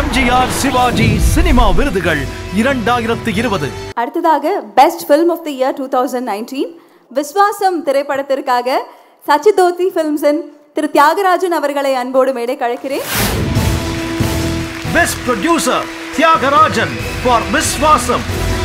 MGR Sivaji cinema விருதுகள் இரண்டாயிரத்து இருபது அடுத்ததாக best film of the year two thousand nineteen Viswasam திரைப்படத்திற்காக சச்சிதோத்தி ஃபிலிம்ஸின் திரு தியாகராஜன் அவர்களை அன்போடு மேடை கழைக்கிறேன் best producer Thiagarajan for Viswasam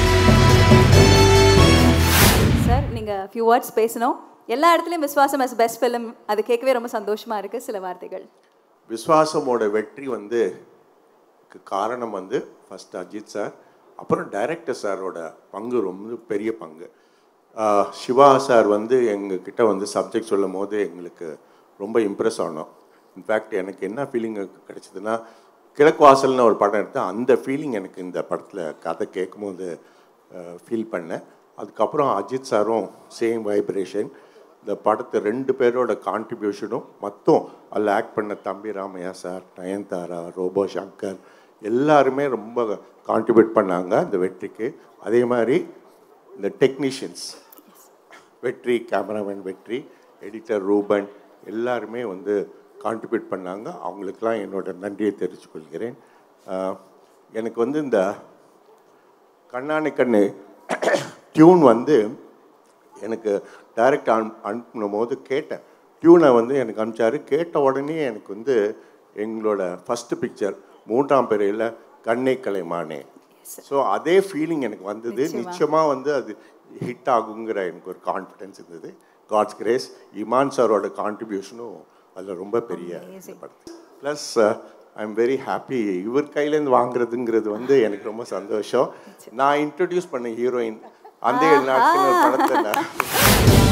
sir நீங்கள் ஃபியூ வேர்ட்ஸ் பேசணும் எல்லா இடத்துலையும் விஸ்வாசம் as பெஸ்ட் ஃபிலிம் அது கேட்கவே ரொம்ப சந்தோஷமா இருக்கு சில வார்த்தைகள் விஸ்வாசமோட வெற்றி வந்து க்கு காரணம் வந்து ஃபர்ஸ்ட் அஜித் சார் அப்புறம் டைரக்டர் சாரோட பங்கு ரொம்ப பெரிய பங்கு ஆஹ் சிவா சார் வந்து எங்ககிட்ட வந்து சப்ஜெக்ட் சொல்லும் போது எங்களுக்கு ரொம்ப இம்ப்ரெஸ் ஆனோம் இன்ஃபேக்ட் எனக்கு என்ன ஃபீலிங் கிடைச்சதுன்னா கிழக்கு வாசல்னு ஒரு படம் எடுத்தேன் அந்த ஃபீலிங் எனக்கு இந்த படத்தில் கதை கேட்கும்போது ஃபீல் பண்ணேன் அதுக்கப்புறம் அஜித் சாரும் சேம் வைப்ரேஷன் இந்த படத்தை ரெண்டு பேரோட கான்ட்ரிபியூஷனும் மொத்தம் அதில் ஆக்ட் பண்ண தம்பி ராமையா சார் நயன்தாரா ரோபோ சங்கர் எல்லாருமே ரொம்ப கான்ட்ரிபியூட் பண்ணாங்க இந்த வெற்றிக்கு அதே மாதிரி இந்த டெக்னீஷியன்ஸ் வெற்றி கேமராமேன் வெற்றி எடிட்டர் ரூபன் எல்லாருமே வந்து கான்ட்ரிபியூட் பண்ணாங்க அவங்களுக்கெல்லாம் என்னோட நன்றியை தெரிவித்துக் கொள்கிறேன் ஆஹ் எனக்கு வந்து இந்த கண்ணானி கண்ணு டியூன் வந்து எனக்கு டைரக்ட் அனு அனுப்பின போது கேட்டேன் டியூனை வந்து எனக்கு அனுப்பிச்சாரு கேட்ட உடனே எனக்கு வந்து எங்களோட ஃபஸ்ட்டு பிக்சர் மூன்றாம் பிறையில் கண்ணை கலைமானே ஸோ அதே ஃபீலிங் எனக்கு வந்தது நிச்சயமாக வந்து அது ஹிட் ஆகுங்கிற எனக்கு ஒரு கான்ஃபிடென்ஸ் இருந்தது காட்ஸ் கிரேஸ் இமான் சாரோட கான்ட்ரிபியூஷனும் அதில் ரொம்ப பெரிய படம் plus I am very happy இவர் கையிலேருந்து வாங்குறதுங்கிறது வந்து எனக்கு ரொம்ப சந்தோஷம் நான் இன்ட்ரடியூஸ் பண்ண ஹீரோயின் அந்த நாட்கள் படத்தில்